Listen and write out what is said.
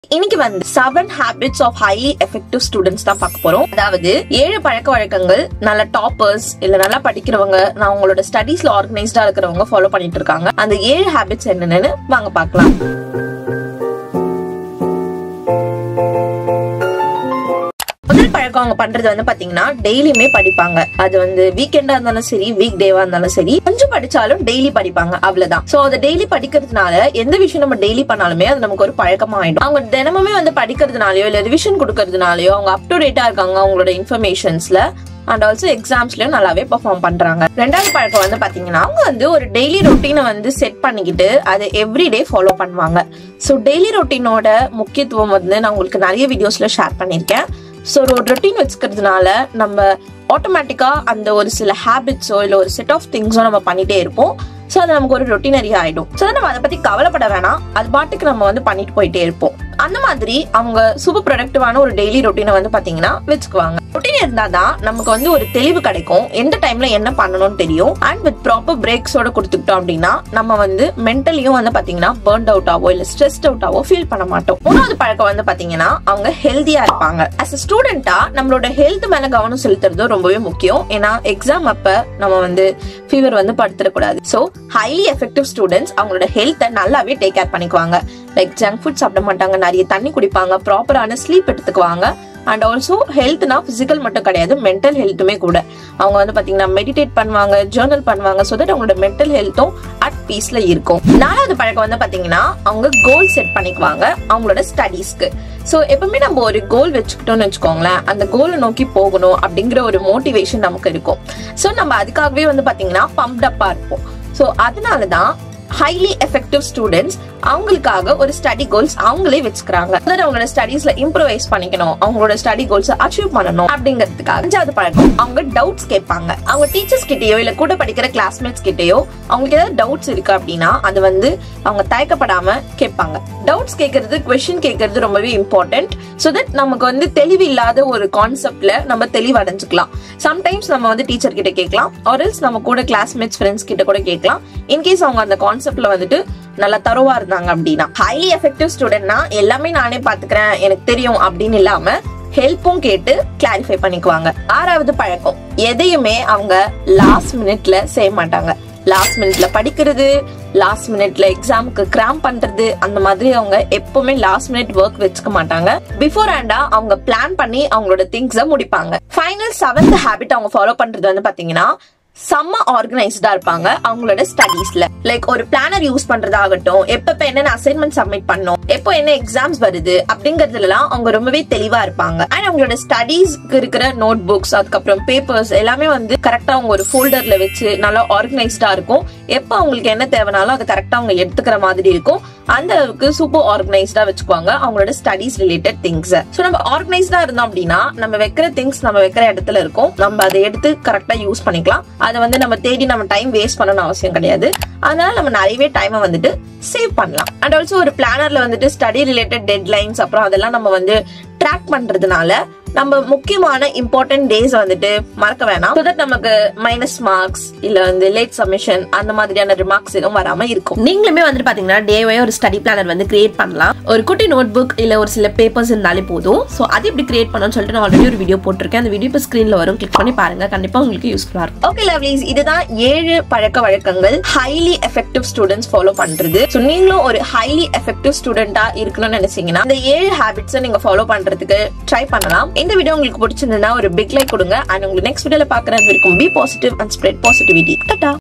இன்னைக்கு வந்து seven habits of highly effective students தான் பார்க்க போறோம் அதாவது ஏழு பழக்க வழக்கங்கள் நல்ல டாப்பர்ஸ் இல்ல நல்லா படிக்கிறவங்க நான் அவங்களோட ஸ்டடீஸ்ல ஆர்கனைஸ்டா இருக்கிறவங்க ஃபாலோ பண்ணிட்டு இருக்காங்க அந்த ஏழு ஹேபிட்ஸ் என்னன்னு வாங்க பார்க்கலாம் முதல் பழக்கம் அவங்க பண்றது வந்து பாத்தீங்கன்னா டெய்லியுமே படிப்பாங்க அது வந்து வீக்கெண்டா இருந்தாலும் சரி வீக் டேவா இருந்தாலும் சரி கொஞ்சம் படிச்சாலும் டெய்லி படிப்பாங்க அவ்வளவுதான் சோ அதை டெய்லி படிக்கிறதுனால எந்த விஷயம் நம்ம டெய்லி பண்ணாலுமே அது நமக்கு ஒரு பழக்கமா ஆயிடும் அவங்க தினமுமே வந்து படிக்கிறதுனாலயோ இல்ல ரிவிஷன் கொடுக்கறதுனாலயோ அவங்க அப் டு டேட்டா இருக்காங்க அவங்களோட இன்ஃபர்மேஷன்ஸ்ல அண்ட் ஆல்சோ எக்ஸாம்ஸ்லயும் நல்லாவே பெர்ஃபார்ம் பண்றாங்க ரெண்டாவது பழக்கம் வந்து பாத்தீங்கன்னா அவங்க வந்து ஒரு டெய்லி ரொட்டீனை வந்து செட் பண்ணிக்கிட்டு அதை எவ்ரிடே ஃபாலோ பண்ணுவாங்க ஸோ டெய்லி ரொட்டீனோட முக்கியத்துவம் வந்து நான் உங்களுக்கு நிறைய வீடியோஸ்ல ஷேர் பண்ணியிருக்கேன் ஸோ ஒரு ரொட்டீன் வச்சுக்கிறதுனால நம்ம ஆட்டோமேட்டிக்கா அந்த ஒரு சில ஹேபிட்ஸோ இல்லை ஒரு செட் ஆஃப் திங்ஸோ நம்ம பண்ணிட்டே இருப்போம் ஸோ அது நமக்கு ஒரு ரொட்டீனரி ஆயிடும் ஸோ நம்ம அதை பத்தி கவலைப்பட வேணாம் அது பாட்டுக்கு நம்ம வந்து பண்ணிட்டு போயிட்டே இருப்போம் அந்த மாதிரி அவங்க சூப்பர் ப்ரொடக்டிவான ஒரு டெய்லி ரொட்டீனை வந்து பாத்தீங்கன்னா வச்சுக்குவாங்க ரொட்டீன் இருந்தாதான் நமக்கு வந்து ஒரு தெளிவு கிடைக்கும் எந்த டைம்ல என்ன பண்ணணும்னு தெரியும் அண்ட் வித் ப்ராப்பர் பிரேக்ஸோட கொடுத்துக்கிட்டோம் அப்படின்னா நம்ம வந்து மென்டலியும் வந்து பாத்தீங்கன்னா பேர்ன்ட் அவுட் ஆவோ இல்ல ஸ்ட்ரெஸ்ட் அவுட் ஆவோ ஃபீல் பண்ண மாட்டோம் மூணாவது பழக்கம் வந்து பாத்தீங்கன்னா அவங்க ஹெல்தியா இருப்பாங்க அஸ் அ ஸ்டூடெண்டா நம்மளோட ஹெல்த் மேல கவனம் செலுத்துறது ரொம்பவே முக்கியம் ஏன்னா எக்ஸாம் அப்ப நம்ம வந்து ஃபீவர் வந்து படுத்துடக்கூடாது ஸோ ஹைலி எஃபெக்டிவ் ஸ்டூடெண்ட்ஸ் அவங்களோட ஹெல்த்தை நல்லாவே டேக் கேர் பண்ணிக்குவாங்க லைக் ஜங்க் ஃபுட் சாப்பிட மாட்டாங்க நிறைய தண்ணி குடிப்பாங்க ப்ராப்பரான ஸ்லீப் எடுத்துக்குவாங்க அண்ட் ஆல்சோ ஹெல்த்னா பிசிக்கல் மட்டும் கிடையாது மென்டல் ஹெல்த்துமே கூட அவங்க வந்து பாத்தீங்கன்னா மெடிடேட் பண்ணுவாங்க ஜேர்னல் பண்ணுவாங்க ஸோ தட் அவங்களோட மென்டல் ஹெல்த்தும் அட் பீஸ்ல இருக்கும் நாலாவது பழக்கம் வந்து பாத்தீங்கன்னா அவங்க கோல் செட் பண்ணிக்குவாங்க அவங்களோட ஸ்டடீஸ்க்கு ஸோ எப்பவுமே நம்ம ஒரு கோல் வச்சுக்கிட்டோம்னு வச்சுக்கோங்களேன் அந்த கோலை நோக்கி போகணும் அப்படிங்கிற ஒரு மோட்டிவேஷன் நமக்கு இருக்கும் ஸோ நம்ம அதுக்காகவே வந்து பாத்தீங்கன்னா பம்ப்டப்பா இருப்போம் ஸோ அதனால தான் ஹைலி எஃபெக்டிவ் ஸ்டூடெண்ட்ஸ் அவங்களுக்காக ஒரு ஸ்டடி கோல்ஸ் அவங்களே வச்சுக்கிறாங்க அதாவது அவங்களோட ஸ்டடீஸ்ல இம்ப்ரூவைஸ் பண்ணிக்கணும் அவங்களோட ஸ்டடி கோல்ஸ் அச்சீவ் பண்ணணும் அப்படிங்கிறதுக்காக அஞ்சாவது பழக்கம் அவங்க டவுட்ஸ் கேட்பாங்க அவங்க டீச்சர்ஸ் கிட்டயோ இல்ல கூட படிக்கிற கிளாஸ்மேட்ஸ் கிட்டயோ அவங்களுக்கு ஏதாவது டவுட்ஸ் இருக்கு அப்படின்னா அது வந்து அவங்க தயக்கப்படாம கேட்பாங்க டவுட்ஸ் கேட்கறது கொஸ்டின் கேட்கறது ரொம்பவே இம்பார்ட்டன்ட் ஸோ தட் நமக்கு வந்து தெளிவு இல்லாத ஒரு கான்செப்ட்ல நம்ம தெளிவடைஞ்சுக்கலாம் சம்டைம்ஸ் நம்ம வந்து டீச்சர் கிட்ட கேட்கலாம் ஆர்எல்ஸ் நம்ம கூட கிளாஸ்மேட்ஸ் ஃப்ரெண்ட்ஸ் கிட்ட கூட கேட்கலாம் இன்கேஸ் அவங்க அந்த கான்செப்ட்ல வந்துட்டு நல்லா தரவா இருந்தாங்க அப்படின்னா ஹைலி எஃபெக்டிவ் ஸ்டூடெண்ட்னா எல்லாமே நானே பாத்துக்கிறேன் எனக்கு தெரியும் அப்படின்னு இல்லாம ஹெல்ப்பும் கேட்டு கிளாரிஃபை பண்ணிக்குவாங்க ஆறாவது பழக்கம் எதையுமே அவங்க லாஸ்ட் மினிட்ல செய்ய மாட்டாங்க லாஸ்ட் மினிட்ல படிக்கிறது லாஸ்ட் மினிட்ல எக்ஸாமுக்கு கிராம் பண்றது அந்த மாதிரி அவங்க எப்பவுமே லாஸ்ட் மினிட் ஒர்க் வச்சுக்க மாட்டாங்க பிஃபோர் ஹேண்டா அவங்க பிளான் பண்ணி அவங்களோட திங்ஸ முடிப்பாங்க ஃபைனல் செவன்த் ஹேபிட் அவங்க ஃபாலோ பண்றது வந்து பாத்தீங்கன்னா செம்ம ஆர்கனைஸ்டா இருப்பாங்க அவங்களோட ஸ்டடீஸ்ல லைக் ஒரு பிளானர் யூஸ் பண்றதாகட்டும் எப்பப்ப என்னென்ன அசைன்மெண்ட் சப்மிட் பண்ணும் எப்போ என்ன எக்ஸாம்ஸ் வருது அப்படிங்கறதுலாம் அவங்க ரொம்பவே தெளிவா இருப்பாங்க அண்ட் அவங்களோட ஸ்டடீஸ்க்கு இருக்கிற நோட் புக்ஸ் அதுக்கப்புறம் பேப்பர்ஸ் எல்லாமே வந்து கரெக்டா அவங்க ஒரு ஃபோல்டர்ல வச்சு நல்லா ஆர்கனைஸ்டா இருக்கும் எப்போ அவங்களுக்கு என்ன தேவைனாலும் அதை கரெக்டா அவங்க எடுத்துக்கிற மாதிரி இருக்கும் அந்த அளவுக்கு சூப்பர் ஆர்கனைஸ்டா வச்சுக்குவாங்க அவங்களோட ஸ்டடீஸ் ரிலேட்டட் திங்ஸ் ஸோ நம்ம ஆர்கனைஸ்டா இருந்தோம் அப்படின்னா நம்ம வைக்கிற திங்ஸ் நம்ம வைக்கிற இடத்துல இருக்கும் நம்ம அதை எடுத்து கரெக்டா யூஸ் பண்ணிக்கலாம் அதை வந்து நம்ம தேடி நம்ம டைம் வேஸ்ட் பண்ணணும்னு அவசியம் கிடையாது அதனால நம்ம நிறையவே டைமை வந்துட்டு சேவ் பண்ணலாம் அண்ட் ஆல்சோ ஒரு பிளானர்ல வந்துட்டு ஸ்டடி ரிலேட்டட் டெட்லைன்ஸ் அப்புறம் அதெல்லாம் நம்ம வந்து ட்ராக் பண்றதுனால நம்ம முக்கியமான இம்பார்ட்டன்ட் டேஸ் வந்துட்டு மறக்க வேணாம் ஸோ தட் நமக்கு மைனஸ் மார்க்ஸ் இல்ல வந்து லேட் சப்மிஷன் அந்த மாதிரியான ரிமார்க்ஸ் எதுவும் வராம இருக்கும் நீங்களுமே வந்துட்டு பாத்தீங்கன்னா டேவே ஒரு ஸ்டடி பிளானர் வந்து கிரியேட் பண்ணலாம் ஒரு குட்டி நோட் புக் இல்ல ஒரு சில பேப்பர்ஸ் இருந்தாலே போதும் ஸோ அது எப்படி கிரியேட் பண்ணணும்னு சொல்லிட்டு நான் ஆல்ரெடி ஒரு வீடியோ போட்டிருக்கேன் அந்த வீடியோ இப்போ ஸ்கிரீன்ல வரும் கிளிக் பண்ணி பாருங்க கண்டிப்பா உங்களுக்கு யூஸ்ஃபுல்லா இருக்கும் ஓகே லவ்லீஸ் இதுதான் ஏழு பழக்க வழக்கங்கள் ஹைலி எஃபெக்டிவ் ஸ்டூடெண்ட்ஸ் ஃபாலோ பண்றது ஸோ நீங்களும் ஒரு ஹைலி எஃபெக்டிவ் ஸ்டூடெண்டா இருக்கணும்னு நினைச்சீங்கன்னா இந்த ஏழு ஹேபிட்ஸை நீங்க ஃபாலோ பண்றதுக்கு ட்ரை பண்ணலாம் இந்த வீடியோ உங்களுக்கு பிடிச்சிருந்தா ஒரு பிக் லைக் கொடுங்க அண்ட் உங்களுக்கு நெக்ஸ்ட் வீடியோல பாக்குறது வரைக்கும் be positive and spread positivity Tata